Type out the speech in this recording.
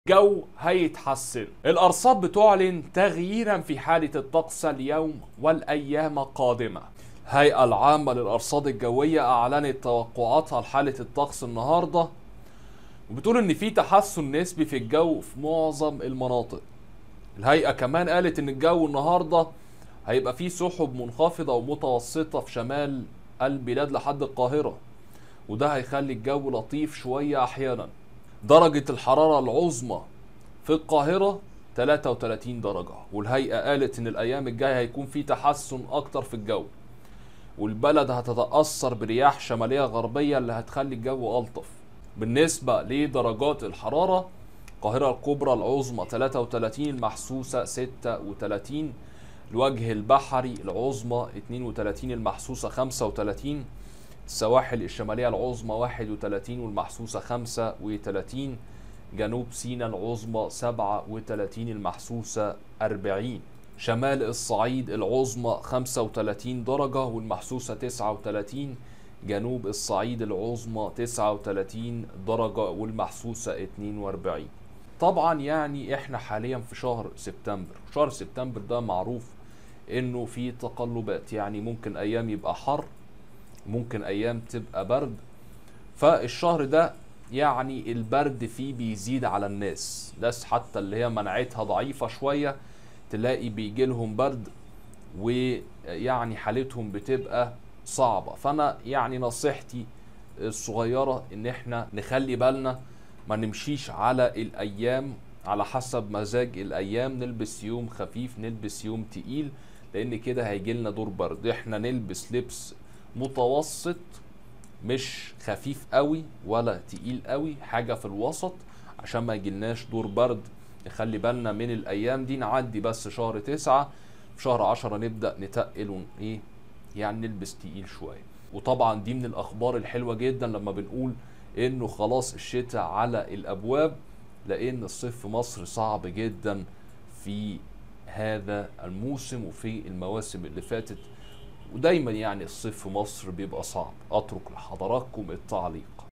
جو هيتحسن الأرصاد بتعلن تغييرا في حالة الطقس اليوم والأيام القادمة الهيئة العامة للأرصاد الجوية أعلنت توقعاتها لحالة الطقس النهاردة وبتقول إن في تحسن نسبي في الجو في معظم المناطق الهيئة كمان قالت إن الجو النهاردة هيبقى فيه سحب منخفضة ومتوسطة في شمال البلاد لحد القاهرة وده هيخلي الجو لطيف شوية أحيانا درجة الحرارة العظمى في القاهرة 33 درجة والهيئة قالت إن الأيام الجاية هيكون في تحسن أكتر في الجو والبلد هتتأثر برياح شمالية غربية اللي هتخلي الجو ألطف بالنسبة لدرجات الحرارة القاهرة الكبرى العظمى 33 المحسوسة 36 الوجه البحري العظمى 32 المحسوسة 35 السواحل الشمالية العظمى 31 والمحسوسة 35 جنوب سيناء العظمى 37 المحسوسة 40 شمال الصعيد العظمى 35 درجة والمحسوسة 39 جنوب الصعيد العظمى 39 درجة والمحسوسة 42 طبعا يعني احنا حاليا في شهر سبتمبر شهر سبتمبر ده معروف انه في تقلبات يعني ممكن ايام يبقى حر ممكن ايام تبقى برد فالشهر ده يعني البرد فيه بيزيد على الناس ناس حتى اللي هي مناعتها ضعيفة شوية تلاقي بيجي لهم برد ويعني حالتهم بتبقى صعبة فانا يعني نصيحتي الصغيرة ان احنا نخلي بالنا ما نمشيش على الايام على حسب مزاج الايام نلبس يوم خفيف نلبس يوم تقيل لان كده هيجي لنا دور برد احنا نلبس لبس متوسط مش خفيف قوي ولا تقيل قوي حاجة في الوسط عشان ما يجيلناش دور برد نخلي بالنا من الايام دي نعدي بس شهر تسعة في شهر عشرة نبدأ نتقل ون ايه يعني نلبس تقيل شوية وطبعا دي من الاخبار الحلوة جدا لما بنقول انه خلاص الشتاء على الابواب لان الصيف في مصر صعب جدا في هذا الموسم وفي المواسم اللي فاتت ودايما يعني الصيف في مصر بيبقى صعب اترك لحضراتكم التعليق